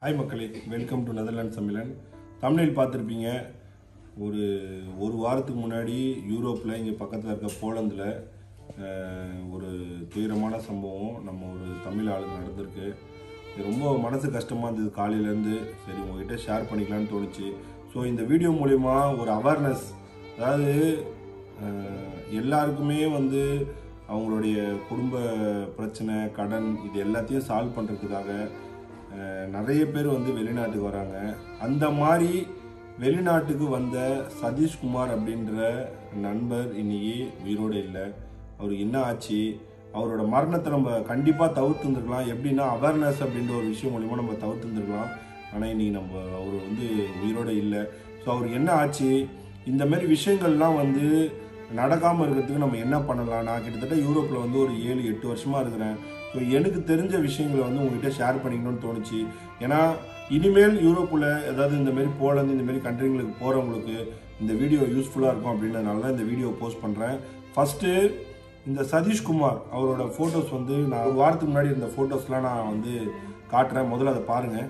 hi மக்களே welcome to Netherland சமிலன் தமிழில் பார்த்துருப்பீங்க ஒரு ஒரு வாரத்துக்கு முன்னாடி யூரோப்பில் இங்கே பக்கத்தில் இருக்க போலந்தில் அஹ், ஒரு துயரமான சம்பவம் நம்ம ஒரு தமிழ் ஆளுங்க நடந்திருக்கு இது ரொம்ப மனசு கஷ்டமாக இருந்தது காலையிலேருந்து சரி உங்ககிட்ட ஷேர் பண்ணிக்கலாம்னு தோணுச்சு ஸோ இந்த வீடியோ மூலிமா ஒரு அவேர்னஸ் அதாவது அஹ், எல்லாருக்குமே வந்து அவங்களுடைய குடும்ப பிரச்சனை கடன் இது எல்லாத்தையும் சால்வ் பண்ணுறதுக்காக அஹ் நிறைய பேர் வந்து வெளிநாட்டுக்கு வராங்க அந்த மாதிரி வெளிநாட்டுக்கு வந்த சதீஷ்குமார் அப்படின்ற நண்பர் இன்னைக்கு உயிரோடு இல்லை அவருக்கு என்ன ஆச்சு அவரோட மரணத்தை நம்ம கண்டிப்பாக தவிர்த்துருந்துருக்கலாம் எப்படின்னா அவேர்னஸ் அப்படின்ற ஒரு விஷயம் மூலிமா நம்ம தவிர்த்துருந்துருக்கலாம் ஆனால் இன்னைக்கு நம்ம அவர் வந்து உயிரோடு இல்லை ஸோ அவருக்கு என்ன ஆச்சு இந்த மாதிரி விஷயங்கள்லாம் வந்து நடக்காமல் இருக்கிறதுக்கு நம்ம என்ன பண்ணலாம் நான் கிட்டத்தட்ட யூரோப்பில் வந்து ஒரு ஏழு எட்டு வருஷமாக இருக்கிறேன் ஸோ எனக்கு தெரிஞ்ச விஷயங்களை வந்து உங்ககிட்ட ஷேர் பண்ணிக்கணும்னு தோணுச்சு ஏன்னா இனிமேல் யூரோப்பில் ஏதாவது இந்த மாதிரி போலந்து இந்த மாதிரி கண்ட்ரிங்களுக்கு போகிறவங்களுக்கு இந்த வீடியோ யூஸ்ஃபுல்லாக இருக்கும் அப்படின்றதுனால தான் இந்த வீடியோ போஸ்ட் பண்ணுறேன் ஃபஸ்ட்டு இந்த சதீஷ்குமார் அவரோட ஃபோட்டோஸ் வந்து நான் ஒரு வாரத்துக்கு முன்னாடி இருந்த ஃபோட்டோஸ்லாம் நான் வந்து காட்டுறேன் முதல்ல அதை பாருங்கள்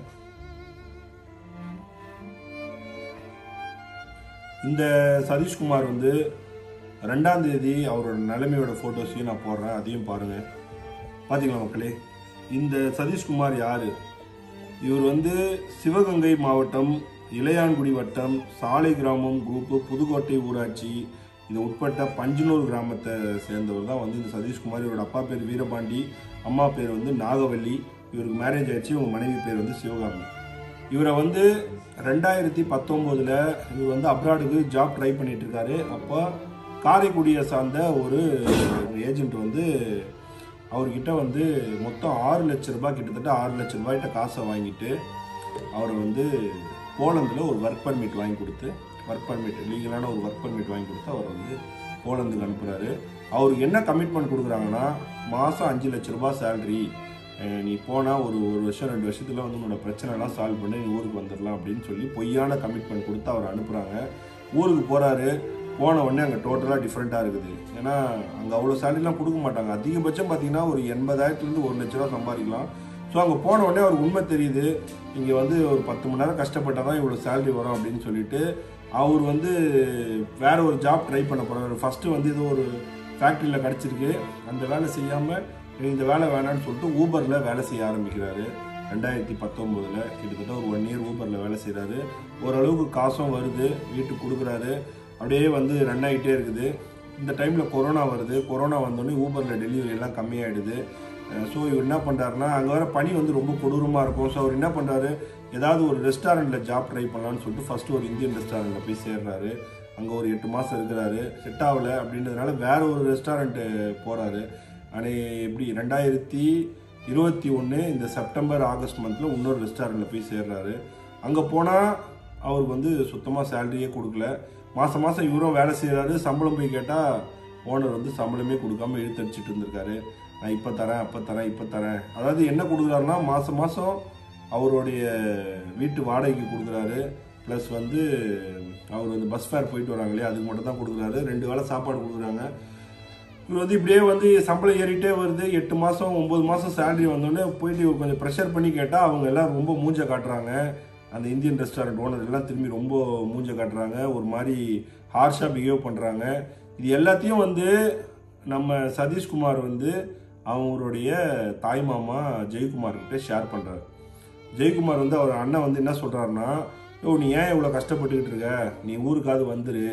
இந்த சதீஷ்குமார் வந்து ரெண்டாம் தேதி அவரோட நிலைமையோட ஃபோட்டோஸையும் நான் போடுறேன் அதையும் பாருங்க பாத்தீங்களா மக்களே இந்த சதீஷ்குமார் யாரு இவர் வந்து சிவகங்கை மாவட்டம் இளையான்குடி வட்டம் சாலை கிராமம் குரூப்பு புதுக்கோட்டை ஊராட்சி இது உட்பட்ட பஞ்சனூர் கிராமத்தை சேர்ந்தவர் தான் வந்து இந்த சதீஷ்குமார் இவரோட அப்பா பேர் வீரபாண்டி அம்மா பேர் வந்து நாகவல்லி இவருக்கு மேரேஜ் ஆயிடுச்சு இவங்க மனைவி பேர் வந்து சிவகாமி இவரை வந்து ரெண்டாயிரத்தி பத்தொம்போதில் இவர் வந்து அப்ராடுக்கு ஜாப் ட்ரை பண்ணிட்டு இருக்காரு அப்போ காரைக்குடியை சார்ந்த ஒரு ஏஜென்ட் வந்து அவர்கிட்ட வந்து மொத்தம் ஆறு லட்ச ரூபாய் கிட்டத்தட்ட ஆறு லட்ச ரூபாய்கிட்ட காசை வாங்கிட்டு அவரை வந்து போலந்தில் ஒரு ஒர்க் பர்மிட் வாங்கி கொடுத்து ஒர்க் பர்மிட் லீகலான ஒரு ஒர்க் பர்மிட் வாங்கி கொடுத்து அவரை வந்து போலந்துக்கு அனுப்புகிறாரு அவருக்கு என்ன கமிட்மெண்ட் கொடுக்குறாங்கன்னா மாதம் அஞ்சு லட்ச ரூபாய் சேலரி நீ போனால் ஒரு ஒரு வருஷம் ரெண்டு வருஷத்துல வந்து உன்னோட பிரச்சனைலாம் சால்வ் பண்ணி நீ ஊருக்கு வந்துடலாம் அப்படின்னு சொல்லி பொய்யான கமிட்மெண்ட் கொடுத்து அவர் அனுப்புகிறாங்க ஊருக்கு போகிறாரு போன உடனே அங்கே டோட்டலாக டிஃப்ரெண்ட்டாக இருக்குது ஏன்னா அங்கே அவ்வளோ சேலரிலாம் கொடுக்க மாட்டாங்க அதிகபட்சம் பார்த்தீங்கன்னா ஒரு எண்பதாயிரத்துலேருந்து ஒரு லட்ச ரூபா சம்பாதிக்கலாம் ஸோ அங்கே போன உடனே அவருக்கு உண்மை தெரியுது இங்கே வந்து ஒரு பத்து மணி நேரம் கஷ்டப்பட்டால் தான் இவ்வளோ சேலரி வரும் அப்படின்னு சொல்லிட்டு அவர் வந்து வேற ஒரு ஜாப் ட்ரை பண்ண போகிறாரு ஃபஸ்ட்டு வந்து ஏதோ ஒரு ஃபேக்ட்ரியில் கிடச்சிருக்கு அந்த வேலை செய்யாமல் இந்த வேலை வேணாம்னு சொல்லிட்டு ஊபரில் வேலை செய்ய ஆரம்பிக்கிறாரு ரெண்டாயிரத்தி பத்தொம்போதில் கிட்டத்தட்ட ஒரு ஒன் இயர் ஊபரில் வேலை செய்கிறாரு ஓரளவுக்கு காசும் வருது வீட்டுக்கு கொடுக்குறாரு அப்படியே வந்து ரன் ஆகிட்டே இருக்குது இந்த டைமில் கொரோனா வருது கொரோனா வந்தோடனே ஊபரில் டெலிவரி எல்லாம் கம்மியாயிடுது ஸோ இவர் என்ன பண்ணுறாருன்னா அங்கே வர பனி வந்து ரொம்ப கொடூரமாக இருக்கும் ஸோ அவர் என்ன பண்ணுறாரு ஏதாவது ஒரு ரெஸ்டாரண்ட்டில் ஜாப் ட்ரை பண்ணலான்னு சொல்லிட்டு ஃபஸ்ட்டு ஒரு இந்தியன் ரெஸ்டாரண்ட்டில் போய் சேர்றாரு அங்கே ஒரு எட்டு மாதம் இருக்கிறாரு செட் ஆகல அப்படின்றதுனால வேற ஒரு ரெஸ்டாரண்ட்டு போகிறாரு ஆனால் எப்படி ரெண்டாயிரத்தி இருபத்தி ஒன்று இந்த செப்டம்பர் ஆகஸ்ட் மந்தில் இன்னொரு ரெஸ்டாரண்ட்டில் போய் சேர்றாரு அங்கே போனால் அவருக்கு வந்து சுத்தமாக சேலரியே கொடுக்கல மாதம் மாதம் இவரும் வேலை செய்கிறாரு சம்பளம் போய் கேட்டால் ஓனர் வந்து சம்பளமே கொடுக்காம இழுத்தடிச்சிட்டு இருந்திருக்காரு நான் இப்போ தரேன் அப்போ தரேன் இப்போ தரேன் அதாவது என்ன கொடுக்குறாருன்னா மாதம் மாதம் அவருடைய வீட்டு வாடகைக்கு கொடுக்குறாரு ப்ளஸ் வந்து அவர் வந்து பஸ் ஃபேர் போயிட்டு வராங்க இல்லையா அதுக்கு மட்டும் தான் கொடுக்குறாரு ரெண்டு வேளை சாப்பாடு கொடுக்குறாங்க இவர் வந்து இப்படியே வந்து சம்பளம் ஏறிட்டே வருது எட்டு மாதம் ஒம்பது மாதம் சேலரி வந்தோடனே போயிட்டு இவர் கொஞ்சம் ப்ரெஷர் பண்ணி கேட்டால் அவங்க எல்லாம் ரொம்ப மூஞ்ச காட்டுறாங்க அந்த இந்தியன் ரெஸ்டாரண்ட் ஓனர் எல்லாம் திரும்பி ரொம்ப மூஞ்ச காட்டுறாங்க ஒரு மாதிரி ஹார்ஷாக பிஹேவ் பண்ணுறாங்க இது எல்லாத்தையும் வந்து நம்ம சதீஷ்குமார் வந்து அவங்களுடைய தாய் மாமா ஜெயக்குமார் கிட்ட ஷேர் பண்ணுறாரு ஜெயக்குமார் வந்து அவர் அண்ணன் வந்து என்ன சொல்கிறாருன்னா ஓ நீ ஏன் இவ்வளோ கஷ்டப்பட்டுக்கிட்டு இருக்க நீ ஊருக்காவது வந்துரு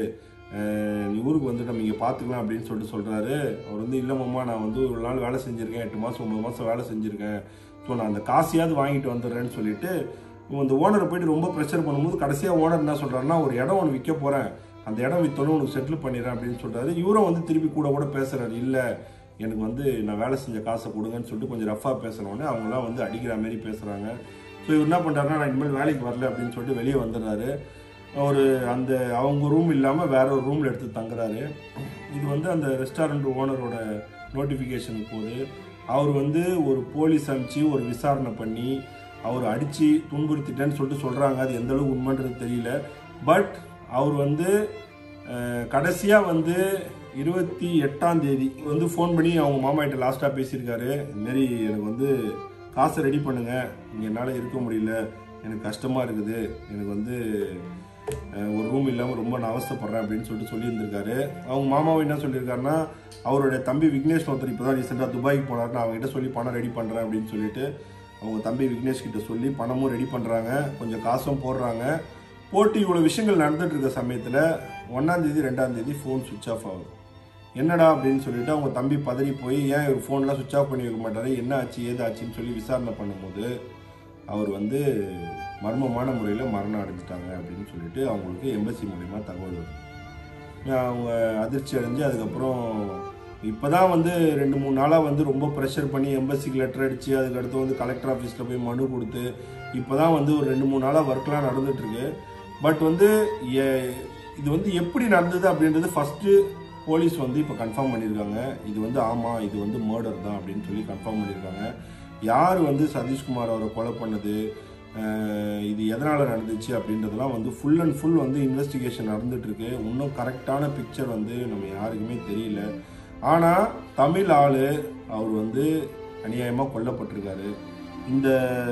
அஹ் நீ ஊருக்கு வந்து நம்ம இங்கே பார்த்துக்கலாம் அப்படின்னு சொல்லிட்டு சொல்கிறாரு அவர் வந்து இல்லை மாமா நான் வந்து ஒரு நாள் வேலை செஞ்சுருக்கேன் எட்டு மாதம் ஒம்பது மாதம் வேலை செஞ்சுருக்கேன் ஸோ நான் அந்த காசையாவது வாங்கிட்டு வந்துடுறேன்னு சொல்லிட்டு இவன் அந்த ஓனரை போயிட்டு ரொம்ப ப்ரெஷர் பண்ணும்போது கடைசியாக ஓனர் என்ன சொல்கிறாருன்னா ஒரு இடம் ஒன்று விற்க போகிறேன் அந்த இடம் விற்றோன்னு உனக்கு செட்டில் பண்ணிடுறேன் அப்படின்னு சொல்கிறாரு இவரும் வந்து திருப்பி கூட கூட பேசுகிறாரு இல்லை எனக்கு வந்து நான் வேலை செஞ்ச காசை கொடுங்கன்னு சொல்லிட்டு கொஞ்சம் ரஃபாக பேசுனோடனே அவங்களாம் வந்து அடிக்கிற மாதிரி பேசுகிறாங்க ஸோ இவர் என்ன பண்ணுறாருன்னா நான் இனிமேல் வேலைக்கு வரல அப்படின்னு சொல்லிட்டு வெளியே வந்துடுறாரு ஒரு அந்த அவங்க ரூம் இல்லாமல் வேற ஒரு ரூமில் எடுத்து தங்குறாரு இது வந்து அந்த ரெஸ்டாரண்ட் ஓனரோட நோட்டிஃபிகேஷனுக்கு போகுது அவர் வந்து ஒரு போலீஸ் அனுப்பிச்சு ஒரு விசாரணை பண்ணி அவர் அடித்து துன்புறுத்திட்டேன்னு சொல்லிட்டு சொல்கிறாங்க அது எந்த அளவுக்கு உண்மைன்றது தெரியல பட் அவர் வந்து கடைசியாக வந்து இருபத்தி எட்டாம் தேதி வந்து ஃபோன் பண்ணி அவங்க மாமா கிட்ட லாஸ்ட்டாக பேசியிருக்காரு இந்த மாதிரி எனக்கு வந்து காசை ரெடி பண்ணுங்க இங்கே என்னால் இருக்க முடியல எனக்கு கஷ்டமாக இருக்குது எனக்கு வந்து அஹ், ஒரு ரூம் இல்லாமல் ரொம்ப நான் அவஸ்தைப்படுறேன் அப்படின்னு சொல்லிட்டு சொல்லியிருந்திருக்காரு அவங்க மாமாவும் என்ன சொல்லியிருக்காருன்னா அவருடைய தம்பி விக்னேஷ் ஒருத்தர் இப்போ தான் ரீசெண்டாக துபாய்க்கு போனார்னு அவங்ககிட்ட சொல்லி பணம் ரெடி பண்ணுறேன் அப்படின்னு சொல்லிட்டு அவங்க தம்பி விக்னேஷ் கிட்ட சொல்லி பணமும் ரெடி பண்ணுறாங்க கொஞ்சம் காசும் போடுறாங்க போட்டு இவ்வளோ விஷயங்கள் நடந்துட்டு இருக்க சமயத்தில் ஒன்றாந்தேதி ரெண்டாந்தேதி ஃபோன் சுவிட்ச் ஆஃப் ஆகுது என்னடா அப்படின்னு சொல்லிட்டு அவங்க தம்பி பதறி போய் ஏன் இவர் ஃபோன்லாம் சுவிட்ச் ஆஃப் பண்ணி வைக்க மாட்டாரு என்ன ஆச்சு ஏது ஆச்சுன்னு சொல்லி விசாரணை பண்ணும்போது அவர் வந்து மர்மமான முறையில் மரணம் அடைஞ்சிட்டாங்க அப்படின்னு சொல்லிட்டு அவங்களுக்கு எம்பசி மூலிமா தகவல் வருது அவங்க அதிர்ச்சி அடைஞ்சு அதுக்கப்புறம் இப்போ தான் வந்து ரெண்டு மூணு நாளாக வந்து ரொம்ப ப்ரெஷர் பண்ணி எம்பசிக்கு லெட்டர் அடித்து அதுக்கடுத்து வந்து கலெக்டர் ஆஃபீஸில் போய் மனு கொடுத்து இப்போ தான் வந்து ஒரு ரெண்டு மூணு நாளாக ஒர்க்லாம் நடந்துட்டுருக்கு பட் வந்து எ- இது வந்து எப்படி நடந்தது அப்படின்றது ஃபஸ்ட்டு போலீஸ் வந்து இப்போ கன்ஃபார்ம் பண்ணியிருக்காங்க இது வந்து ஆமாம் இது வந்து மர்டர் தான் அப்படின்னு சொல்லி கன்ஃபார்ம் பண்ணியிருக்காங்க யார் வந்து சதீஷ்குமார் அவரை கொலை பண்ணது அஹ் இது எதனால் நடந்துச்சு அப்படின்றதெல்லாம் வந்து ஃபுல் அண்ட் ஃபுல் வந்து இன்வெஸ்டிகேஷன் நடந்துட்டுருக்கு இன்னும் கரெக்டான பிக்சர் வந்து நம்ம யாருக்குமே தெரியல ஆனால் தமிழ் ஆள் அவர் வந்து அநியாயமாக கொல்லப்பட்டிருக்காரு இந்த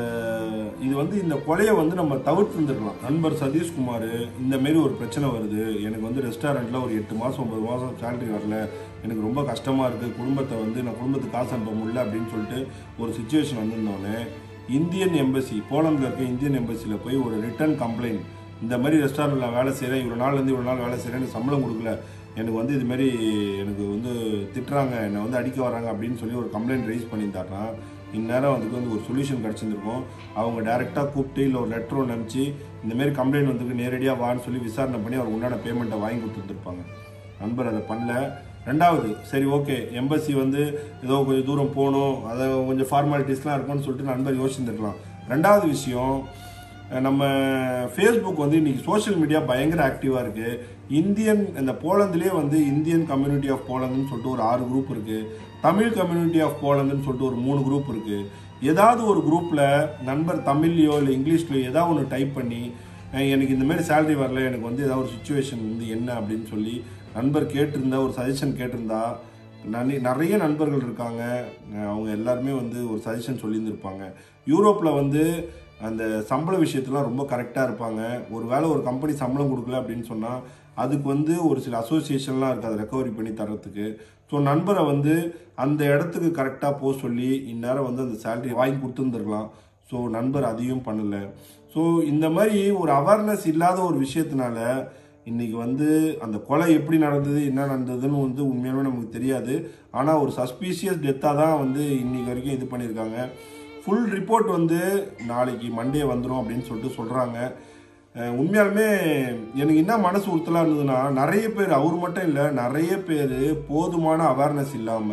இது வந்து இந்த கொலையை வந்து நம்ம தவிர்த்துருந்துருக்கலாம் நண்பர் சதீஷ்குமார் இந்த மாரி ஒரு பிரச்சனை வருது எனக்கு வந்து ரெஸ்டாரண்ட்டில் ஒரு எட்டு மாதம் ஒன்பது மாதம் சேலரி வரல எனக்கு ரொம்ப கஷ்டமாக இருக்குது குடும்பத்தை வந்து நான் குடும்பத்துக்கு காசு அனுப்ப முடியல அப்படின்னு சொல்லிட்டு ஒரு சுச்சுவேஷன் வந்திருந்தோடனே இந்தியன் எம்பசி போலந்தில் இருக்க இந்தியன் எம்பசியில் போய் ஒரு ரிட்டர்ன் கம்ப்ளைண்ட் இந்த மாதிரி ரெஸ்டாரண்ட்டில் வேலை செய்கிறேன் இவ்வளோ நாள்லேருந்து இவ்வளோ நாள் வேலை செய்கிறேன் எனக்கு சம்பளம் கொடுக்கல எனக்கு வந்து இது மாதிரி எனக்கு வந்து திட்டுறாங்க என்னை வந்து அடிக்க வராங்க அப்படின்னு சொல்லி ஒரு கம்ப்ளைண்ட் ரைஸ் பண்ணியிருந்தாருன்னா இந்நேரம் அதுக்கு வந்து ஒரு சொல்யூஷன் கிடச்சிருந்துருக்கும் அவங்க டேரெக்டாக கூப்பிட்டு இல்லை ஒரு லெட்டர் ஒன்று அனுப்பிச்சு இந்த மாதிரி கம்ப்ளைண்ட் வந்துருக்கு நேரடியாக வான்னு சொல்லி விசாரணை பண்ணி அவர் உண்டான பேமெண்ட்டை வாங்கி கொடுத்துருப்பாங்க நண்பர் அதை பண்ணல ரெண்டாவது சரி ஓகே எம்பசி வந்து ஏதோ கொஞ்சம் தூரம் போகணும் அதை கொஞ்சம் ஃபார்மாலிட்டிஸ்லாம் இருக்கும்னு சொல்லிட்டு நண்பர் யோசிச்சிருந்துருக்கலாம் ரெண்டாவது விஷயம் அஹ் நம்ம ஃபேஸ்புக் வந்து இன்னைக்கு சோஷியல் மீடியா பயங்கர ஆக்டிவாக இருக்குது இந்தியன் இந்த போலந்துலேயே வந்து இந்தியன் கம்யூனிட்டி ஆஃப் போலந்துன்னு சொல்லிட்டு ஒரு ஆறு குரூப் இருக்குது தமிழ் கம்யூனிட்டி ஆஃப் போலந்துன்னு சொல்லிட்டு ஒரு மூணு குரூப் இருக்குது ஏதாவது ஒரு குரூப்பில் நண்பர் தமிழ்லையோ இல்லை இங்கிலீஷ்லையோ ஏதாவது ஒன்று டைப் பண்ணி அஹ் எனக்கு இந்த மாதிரி சேலரி வரல எனக்கு வந்து ஏதாவது ஒரு சுச்சுவேஷன் வந்து என்ன அப்படின்னு சொல்லி நண்பர் கேட்டிருந்தா ஒரு சஜஷன் கேட்டிருந்தா நனி- நிறைய நண்பர்கள் இருக்காங்க அஹ் அவங்க எல்லாருமே வந்து ஒரு சஜஷன் சொல்லியிருந்திருப்பாங்க யூரோப்பில் வந்து அந்த சம்பள விஷயத்துலாம் ரொம்ப கரெக்டாக இருப்பாங்க ஒரு வேளை ஒரு கம்பெனி சம்பளம் கொடுக்கல அப்படின்னு சொன்னால் அதுக்கு வந்து ஒரு சில அசோசியேஷன்லாம் இருக்குது அதை ரெக்கவரி பண்ணி தரத்துக்கு ஸோ நண்பரை வந்து அந்த இடத்துக்கு கரெக்டாக போக சொல்லி இந்நேரம் வந்து அந்த சேலரி வாங்கி கொடுத்துருந்துருக்கலாம் ஸோ நண்பர் அதையும் பண்ணலை ஸோ இந்த மாதிரி ஒரு அவேர்னஸ் இல்லாத ஒரு விஷயத்தினால இன்னைக்கு வந்து அந்த கொலை எப்படி நடந்தது என்ன நடந்ததுன்னு வந்து உண்மையாலுமே நமக்கு தெரியாது ஆனால் ஒரு சஸ்பீஷியஸ் டெத்தாக தான் வந்து இன்னைக்கு வரைக்கும் இது பண்ணியிருக்காங்க ஃபுல் ரிப்போர்ட் வந்து நாளைக்கு மண்டே வந்துடும் அப்படின்னு சொல்லிட்டு சொல்கிறாங்க உண்மையாலுமே எனக்கு என்ன மனசு உறுத்தலாக இருந்ததுன்னா நிறைய பேர் அவர் மட்டும் இல்லை நிறைய பேர் போதுமான அவேர்னஸ்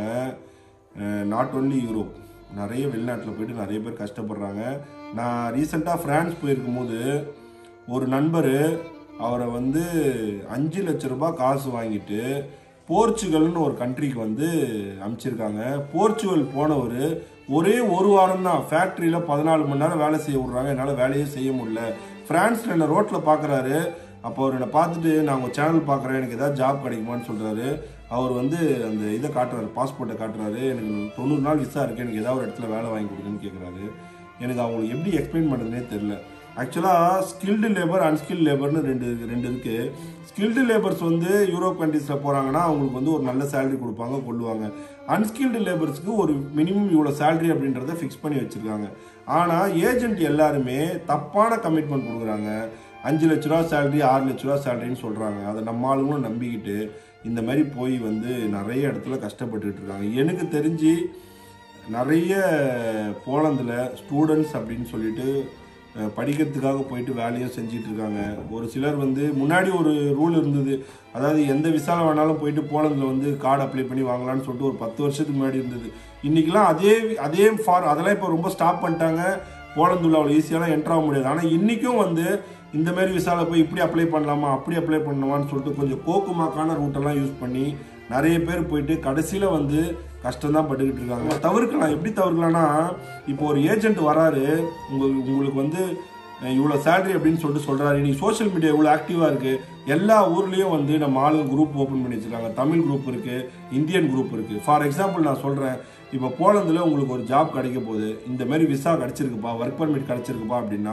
இல்லாமல் நாட் ஒன்லி யூரோப் நிறைய வெளிநாட்டில் போயிட்டு நிறைய பேர் கஷ்டப்படுறாங்க நான் ரீசெண்டாக ஃப்ரான்ஸ் போயிருக்கும்போது ஒரு நண்பர் அவரை வந்து அஞ்சு லட்ச ரூபாய் காசு வாங்கிட்டு போர்ச்சுகல்னு ஒரு கண்ட்ரிக்கு வந்து அனுப்பிச்சிருக்காங்க போர்ச்சுகல் போனவர் ஒரே ஒரு வாரம் தான் ஃபேக்ட்ரியில் பதினாலு மணி நேரம் வேலை செய்ய விட்றாங்க என்னால் வேலையே செய்ய முடியல ஃப்ரான்ஸில் என்ன ரோட்டில் பார்க்குறாரு அப்போ அவர் என்னை பார்த்துட்டு நான் உங்கள் சேனல் பார்க்குறேன் எனக்கு ஏதாவது ஜாப் கிடைக்குமான்னு சொல்கிறாரு அவர் வந்து அந்த இதை காட்டுறாரு பாஸ்போர்ட்டை காட்டுறாரு எனக்கு தொண்ணூறு நாள் விசா இருக்கு எனக்கு ஏதாவது ஒரு இடத்துல வேலை வாங்கி கொடுங்கன்னு கேட்குறாரு எனக்கு அவங்களுக்கு எப்படி எக்ஸ்பிளைன் பண்ணுறதுனே தெரில ஆக்சுவலாக ஸ்கில்டு லேபர் அன்ஸ்கில்டு லேபர்னு ரெண்டு ரெண்டு இருக்குது ஸ்கில்டு லேபர்ஸ் வந்து யூரோப் கண்ட்ரீஸில் போகிறாங்கன்னா அவங்களுக்கு வந்து ஒரு நல்ல சேலரி கொடுப்பாங்க கொள்ளுவாங்க அன்ஸ்கில்டு லேபர்ஸ்க்கு ஒரு மினிமம் இவ்வளோ சேலரி அப்படின்றத ஃபிக்ஸ் பண்ணி வச்சுருக்காங்க ஆனால் ஏஜென்ட் எல்லாருமே தப்பான கமிட்மெண்ட் கொடுக்குறாங்க அஞ்சு லட்ச ரூபா சேலரி ஆறு லட்ச ரூபா சேலரின்னு சொல்கிறாங்க அதை நம்ம ஆளுங்களும் நம்பிக்கிட்டு இந்த மாதிரி போய் வந்து நிறைய இடத்துல கஷ்டப்பட்டுட்டு இருக்காங்க எனக்கு தெரிஞ்சு நிறைய போலந்தில் ஸ்டூடெண்ட்ஸ் அப்படின்னு சொல்லிட்டு அஹ், படிக்கிறதுக்காக போயிட்டு வேலையும் செஞ்சிட்டு இருக்காங்க ஒரு சிலர் வந்து முன்னாடி ஒரு ரூல் இருந்தது அதாவது எந்த விசால வேணாலும் போயிட்டு போலந்தில் வந்து கார்டு அப்ளை பண்ணி வாங்கலாம்னு சொல்லிட்டு ஒரு பத்து வருஷத்துக்கு முன்னாடி இருந்தது இன்னைக்கெல்லாம் அதே அதே ஃபார் அதெல்லாம் இப்போ ரொம்ப ஸ்டாப் பண்ணிட்டாங்க போலந்துள்ள அவ்வளோ ஈஸியாலாம் என்ட்ரு ஆக முடியாது ஆனால் இன்றைக்கும் வந்து இந்த மாதிரி விசால போய் இப்படி அப்ளை பண்ணலாமா அப்படி அப்ளை பண்ணலாமான்னு சொல்லிட்டு கொஞ்சம் கோக்குமாக்கான ரூட்டெல்லாம் யூஸ் பண்ணி நிறைய பேர் போயிட்டு கடைசியில் வந்து கஷ்டம் தான் பட்டுக்கிட்டு இருக்காங்க தவிர்க்கலாம் எப்படி தவிர்க்கலாம்னா இப்போ ஒரு ஏஜென்ட் வராரு உங்களுக்கு உங்களுக்கு வந்து அஹ், இவ்வளோ சேலரி அப்படின்னு சொல்லிட்டு சொல்கிறாரு இன்னைக்கு சோஷியல் மீடியா இவ்வளோ ஆக்டிவாக இருக்குது எல்லா ஊர்லேயும் வந்து நம்ம ஆளுங்க குரூப் ஓப்பன் பண்ணி வச்சிருக்காங்க தமிழ் குரூப் இருக்குது இந்தியன் குரூப் இருக்குது ஃபார் எக்ஸாம்பிள் நான் சொல்கிறேன் இப்போ போலந்தில் உங்களுக்கு ஒரு ஜாப் கிடைக்க போகுது இந்த மாதிரி விசா கிடச்சிருக்குப்பா ஒர்க் பர்மிட் கிடச்சிருக்குப்பா அப்படின்னா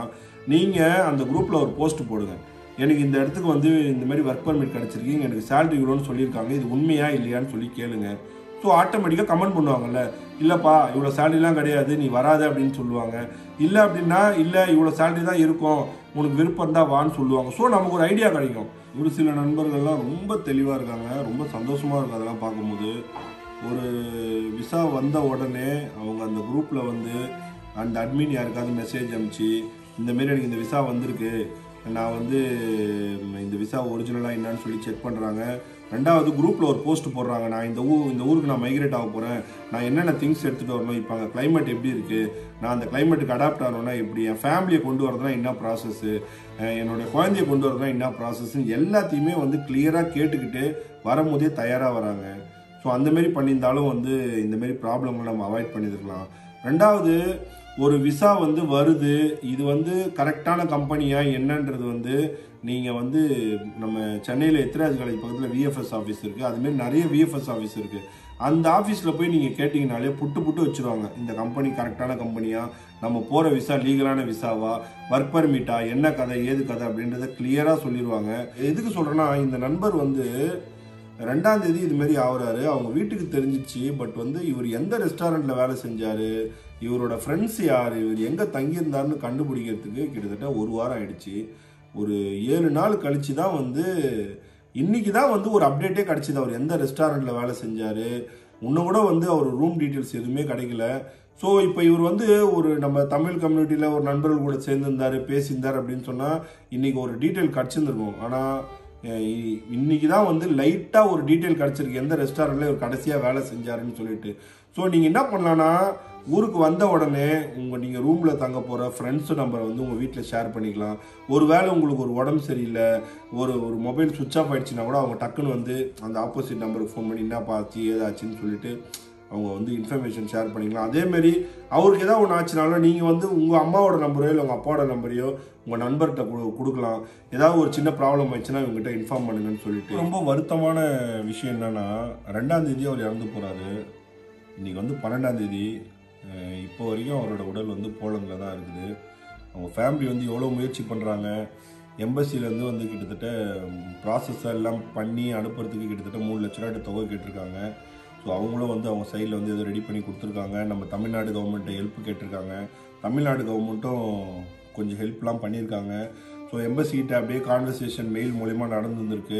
நீங்கள் அந்த குரூப்பில் ஒரு போஸ்ட் போடுங்க எனக்கு இந்த இடத்துக்கு வந்து இந்த மாதிரி ஒர்க் பர்மிட் கிடச்சிருக்கீங்க எனக்கு சேலரி இவ்வளோன்னு சொல்லியிருக்காங்க இது உண்மையா இல்லையான்னு சொல்லி கேளுங்க ஸோ ஆட்டோமேட்டிக்காக கமெண்ட் பண்ணுவாங்கல்ல இல்லைப்பா இவ்வளோ சேலரிலாம் கிடையாது நீ வராத அப்படின்னு சொல்லுவாங்க இல்லை அப்படின்னா இல்லை இவ்வளோ சேலரி தான் இருக்கும் உனக்கு விருப்பம் தான் வான்னு சொல்லுவாங்க ஸோ நமக்கு ஒரு ஐடியா கிடைக்கும் ஒரு சில நண்பர்கள்லாம் ரொம்ப தெளிவாக இருக்காங்க ரொம்ப சந்தோஷமாக இருக்கு அதெல்லாம் பார்க்கும்போது ஒரு விசா வந்த உடனே அவங்க அந்த குரூப்பில் வந்து அந்த அட்மின் யாருக்காவது மெசேஜ் அனுப்பிச்சு இந்த மாரி எனக்கு இந்த விசா வந்திருக்கு நான் வந்து ம், இந்த விசா ஒரிஜினலாக என்னன்னு சொல்லி செக் பண்ணுறாங்க ரெண்டாவது குரூப்பில் ஒரு போஸ்ட் போடுறாங்க நான் இந்த ஊர் இந்த ஊருக்கு நான் மைக்ரேட் ஆக போகிறேன் நான் என்னென்ன திங்ஸ் எடுத்துகிட்டு வரணும் இப்போ அங்கே climate எப்படி இருக்குது நான் அந்த கிளைமேட்டுக்கு அடாப்ட் ஆகணும்னா எப்படி என் ஃபேமிலியை கொண்டு வரதுனா என்ன ப்ராசஸ்ஸு என்னோட குழந்தைய கொண்டு வரதுனா என்ன ப்ராசஸ்ன்னு எல்லாத்தையுமே வந்து கிளியராக கேட்டுக்கிட்டு வரும்போதே தயாராக வராங்க ஸோ அந்த மாதிரி பண்ணியிருந்தாலும் வந்து இந்த மாதிரி ப்ராப்ளங்களை நம்ம அவாய்ட் பண்ணியிருக்கலாம் ரெண்டாவது ஒரு விசா வந்து வருது இது வந்து கரெக்டான கம்பெனியா என்னன்றது வந்து நீங்கள் வந்து நம்ம சென்னையில் எத்ராஜ் காலேஜ் பக்கத்தில் விஎஃப்எஸ் ஆஃபீஸ் இருக்குது அதுமாரி நிறைய விஎஃப்எஸ் ஆஃபீஸ் இருக்குது அந்த ஆஃபீஸில் போய் நீங்கள் கேட்டிங்கனாலே புட்டு புட்டு வச்சுருவாங்க இந்த கம்பெனி கரெக்டான கம்பெனியா நம்ம போகிற விசா லீகலான விசாவா ஒர்க் பர்மிட்டா என்ன கதை ஏது கதை அப்படின்றத கிளியராக சொல்லிடுவாங்க எதுக்கு சொல்கிறேன்னா இந்த நண்பர் வந்து ரெண்டாம் தேதி இது மாதிரி ஆகுறாரு அவங்க வீட்டுக்கு தெரிஞ்சிச்சு பட் வந்து இவர் எந்த ரெஸ்டாரண்ட்ல வேலை செஞ்சாரு இவரோட ஃப்ரெண்ட்ஸ் யார் இவர் எங்கே தங்கியிருந்தாருன்னு கண்டுபிடிக்கிறதுக்கு கிட்டத்தட்ட ஒரு வாரம் ஆயிடுச்சு ஒரு ஏழு நாள் கழிச்சு தான் வந்து இன்னைக்கு தான் வந்து ஒரு அப்டேட்டே கிடைச்சிது அவர் எந்த ரெஸ்டாரண்ட்ல வேலை செஞ்சாரு இன்னும் கூட வந்து அவர் ரூம் டீட்டெயில்ஸ் எதுவுமே கிடைக்கல ஸோ இப்போ இவர் வந்து ஒரு நம்ம தமிழ் கம்யூனிட்டியில் ஒரு நண்பர்கள் கூட சேர்ந்திருந்தாரு பேசியிருந்தார் அப்படின்னு சொன்னால் இன்னைக்கு ஒரு டீட்டெயில் கிடச்சிருந்துருக்கும் ஆனால் இன்னைக்கு தான் வந்து லைட்டாக ஒரு டீட்டெயில் கிடச்சிருக்கு எந்த ரெஸ்டாரண்ட்ல இவர் கடைசியாக வேலை செஞ்சாருன்னு சொல்லிட்டு ஸோ நீங்கள் என்ன பண்ணலான்னா ஊருக்கு வந்த உடனே உங்கள் நீங்கள் ரூமில் தங்க போகிற ஃப்ரெண்ட்ஸ் நம்பரை வந்து உங்கள் வீட்டில் ஷேர் பண்ணிக்கலாம் ஒருவேளை உங்களுக்கு ஒரு உடம்பு சரியில்லை ஒரு ஒரு மொபைல் சுவிட்ச் ஆஃப் ஆயிடுச்சுன்னா கூட அவங்க டக்குன்னு வந்து அந்த ஆப்போசிட் நம்பருக்கு ஃபோன் பண்ணி என்னப்பா ஆச்சு ஏதாச்சுன்னு சொல்லிட்டு அவங்க வந்து இன்ஃபர்மேஷன் ஷேர் பண்ணிக்கலாம் அதேமாரி அவருக்கு ஏதாவது ஒன்று ஆச்சுனாலும் நீங்கள் வந்து உங்கள் அம்மாவோட நம்பரையோ இல்லை உங்கள் அப்பாவோட நம்பரையோ உங்கள் நண்பர்கிட்ட கொடு கொடுக்கலாம் ஏதாவது ஒரு சின்ன ப்ராப்ளம் ஆயிடுச்சுன்னா இவங்ககிட்ட இன்ஃபார்ம் பண்ணுங்கன்னு சொல்லிட்டு ரொம்ப வருத்தமான விஷயம் என்னன்னா ரெண்டாம் தேதி அவர் இறந்து போகிறாரு இன்னைக்கு வந்து பன்னெண்டாம் தேதி அஹ் இப்போ வரைக்கும் அவரோட உடல் வந்து போலந்தில் தான் இருக்குது அவங்க ஃபேமிலி வந்து எவ்வளோ முயற்சி பண்ணுறாங்க எம்பசிலேருந்து வந்து கிட்டத்தட்ட ப்ராசஸ் எல்லாம் பண்ணி அனுப்புறதுக்கு கிட்டத்தட்ட மூணு லட்ச ரூபாய் தொகை கேட்டிருக்காங்க ஸோ அவங்களும் வந்து அவங்க சைடில் வந்து ஏதோ ரெடி பண்ணி கொடுத்துருக்காங்க நம்ம தமிழ்நாடு கவர்மெண்ட்டை ஹெல்ப் கேட்டிருக்காங்க தமிழ்நாடு கவர்மெண்ட்டும் கொஞ்சம் ஹெல்ப்லாம் பண்ணியிருக்காங்க ஸோ எம்பசிகிட்ட அப்படியே கான்வர்சேஷன் மெயில் மூலிமா நடந்து வந்திருக்கு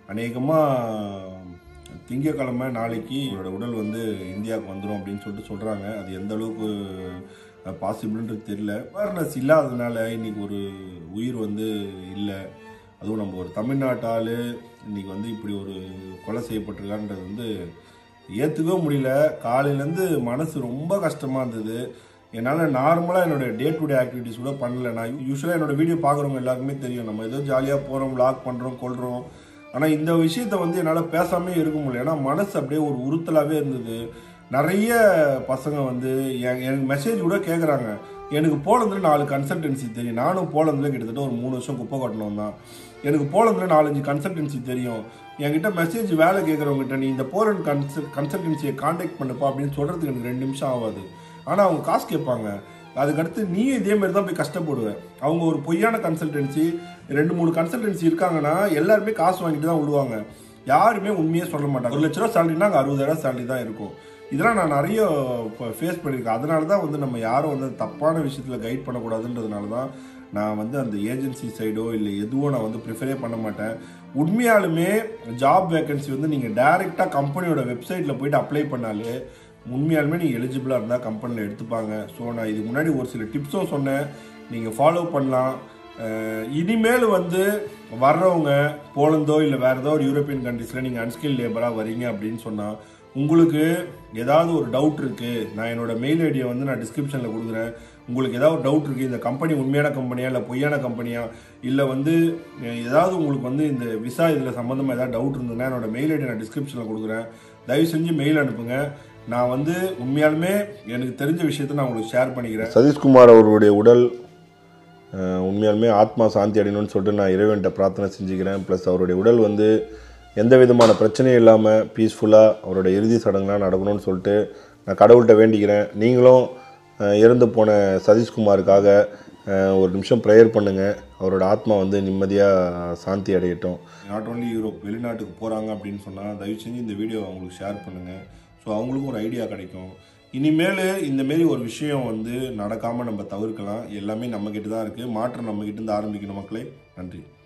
அநேகமாக திங்கக்கிழமை நாளைக்கு இவரோட உடல் வந்து இந்தியாவுக்கு வந்துடும் அப்படின்னு சொல்லிட்டு சொல்கிறாங்க அது எந்த அளவுக்கு பாசிபிள்ன்றது தெரியல அவேர்னஸ் இல்லாததுனால இன்னைக்கு ஒரு உயிர் வந்து இல்லை அதுவும் நம்ம ஒரு தமிழ்நாட்டு ஆள் இன்னைக்கு வந்து இப்படி ஒரு கொலை செய்யப்பட்டிருக்கான்றது வந்து ஏற்றுக்கவே முடியல காலையிலேருந்து மனசு ரொம்ப கஷ்டமாக இருந்தது என்னால் நார்மலாக என்னோட டே டு டே ஆக்டிவிட்டிஸ் கூட பண்ணல நான் யூஸ்வலாக என்னோட வீடியோ பார்க்குறவங்க எல்லாருக்குமே தெரியும் நம்ம ஏதோ ஜாலியாக போகிறோம் vlog பண்ணுறோம் கொள்கிறோம் ஆனால் இந்த விஷயத்த வந்து என்னால் பேசாமே இருக்க முடியல ஏன்னா மனசு அப்படியே ஒரு உறுத்தலாகவே இருந்தது நிறைய பசங்க வந்து என் எனக்கு மெசேஜ் கூட கேட்குறாங்க எனக்கு போலந்தில் நாலு கன்சல்டன்சி தெரியும் நானும் போலந்தில் கிட்டத்தட்ட ஒரு மூணு வருஷம் குப்பை கொட்டணும் தான் எனக்கு போலந்தில் நாலஞ்சு கன்சல்டன்சி தெரியும் என்கிட்ட மெசேஜ் வேலை கேட்குறவங்ககிட்ட நீ இந்த போலண்ட் கன்சல் கன்சல்டன்சியை காண்டாக்ட் பண்ணுப்பா அப்படின்னு சொல்கிறதுக்கு எனக்கு ரெண்டு நிமிஷம் ஆகாது ஆனால் அவங்க காசு கேட்பாங்க அதுக்கடுத்து நீயும் இதே மாதிரி தான் போய் கஷ்டப்படுவேன் அவங்க ஒரு பொய்யான கன்சல்டன்சி ரெண்டு மூணு கன்சல்டன்சி இருக்காங்கன்னா எல்லாருமே காசு வாங்கிட்டு தான் விடுவாங்க யாருமே உண்மையே சொல்ல மாட்டாங்க ஒரு லட்ச ரூபா சேலரினா அங்கே அறுபதாயிரம் சேலரி தான் இருக்கும் இதெல்லாம் நான் நிறைய ஃபேஸ் பண்ணியிருக்கேன் அதனால தான் வந்து நம்ம யாரும் வந்து தப்பான விஷயத்தில் கைட் பண்ணக்கூடாதுன்றதுனால தான் நான் வந்து அந்த ஏஜென்சி சைடோ இல்லை எதுவோ நான் வந்து ப்ரிஃபரே பண்ண மாட்டேன் உண்மையாலுமே ஜாப் வேகன்சி வந்து நீங்கள் டைரெக்டாக கம்பெனியோட வெப்சைட்டில் போயிட்டு அப்ளை பண்ணாலே உண்மையாலுமே நீங்கள் எலிஜிபிளாக இருந்தால் கம்பெனியில் எடுத்துப்பாங்க ஸோ நான் இதுக்கு முன்னாடி ஒரு சில டிப்ஸும் சொன்னேன் நீங்கள் ஃபாலோ பண்ணலாம் அஹ் இனிமேல் வந்து வர்றவங்க போலந்தோ இல்லை வேறு ஏதோ ஒரு யூரோப்பியன் கண்ட்ரீஸில் நீங்கள் அன்ஸ்கில் லேபராக வரீங்க அப்படின்னு சொன்னால் உங்களுக்கு ஏதாவது ஒரு டவுட் இருக்குது நான் என்னோட மெயில் ஐடியை வந்து நான் டிஸ்கிரிப்ஷனில் கொடுக்குறேன் உங்களுக்கு ஏதாவது ஒரு டவுட் இருக்குது இந்த கம்பெனி உண்மையான கம்பெனியா இல்லை பொய்யான கம்பெனியா இல்லை வந்து அஹ், ஏதாவது உங்களுக்கு வந்து இந்த விசா இதில் சம்மந்தமாக ஏதாவது டவுட் இருந்ததுன்னா என்னோட மெயில் ஐடி நான் டிஸ்கிரிப்ஷனில் கொடுக்குறேன் தயவு செஞ்சு மெயில் அனுப்புங்க நான் வந்து உண்மையாலுமே எனக்கு தெரிஞ்ச விஷயத்தை நான் உங்களுக்கு ஷேர் பண்ணிக்கிறேன் சதீஷ்குமார் அவருடைய உடல் அஹ், உண்மையாலுமே ஆத்மா சாந்தி அடையணும்னு சொல்லிட்டு நான் இறைவன்கிட்ட பிரார்த்தனை செஞ்சுக்கிறேன் ப்ளஸ் அவருடைய உடல் வந்து எந்த விதமான பிரச்சனையும் இல்லாமல் பீஸ்ஃபுல்லாக அவரோட இறுதி சடங்குலாம் நடக்கணும்னு சொல்லிட்டு நான் கடவுள்கிட்ட வேண்டிக்கிறேன் நீங்களும் அஹ், இறந்து போன சதீஷ்குமாருக்காக அஹ், ஒரு நிமிஷம் ப்ரேயர் பண்ணுங்கள் அவரோட ஆத்மா வந்து நிம்மதியாக சாந்தி அடையட்டும் நாட் ஓன்லி யூரோப் வெளிநாட்டுக்கு போகிறாங்க அப்படின்னு சொன்னால் தயவு செஞ்சு இந்த வீடியோ அவங்களுக்கு ஷேர் பண்ணுங்கள் ஸோ அவங்களுக்கும் ஒரு ஐடியா கிடைக்கும் இனிமேல் இந்த மாரி ஒரு விஷயம் வந்து நடக்காமல் நம்ம தவிர்க்கலாம் எல்லாமே நம்மக்கிட்ட தான் இருக்குது மாற்றம் நம்மக்கிட்ட இருந்து ஆரம்பிக்கணும் மக்களே நன்றி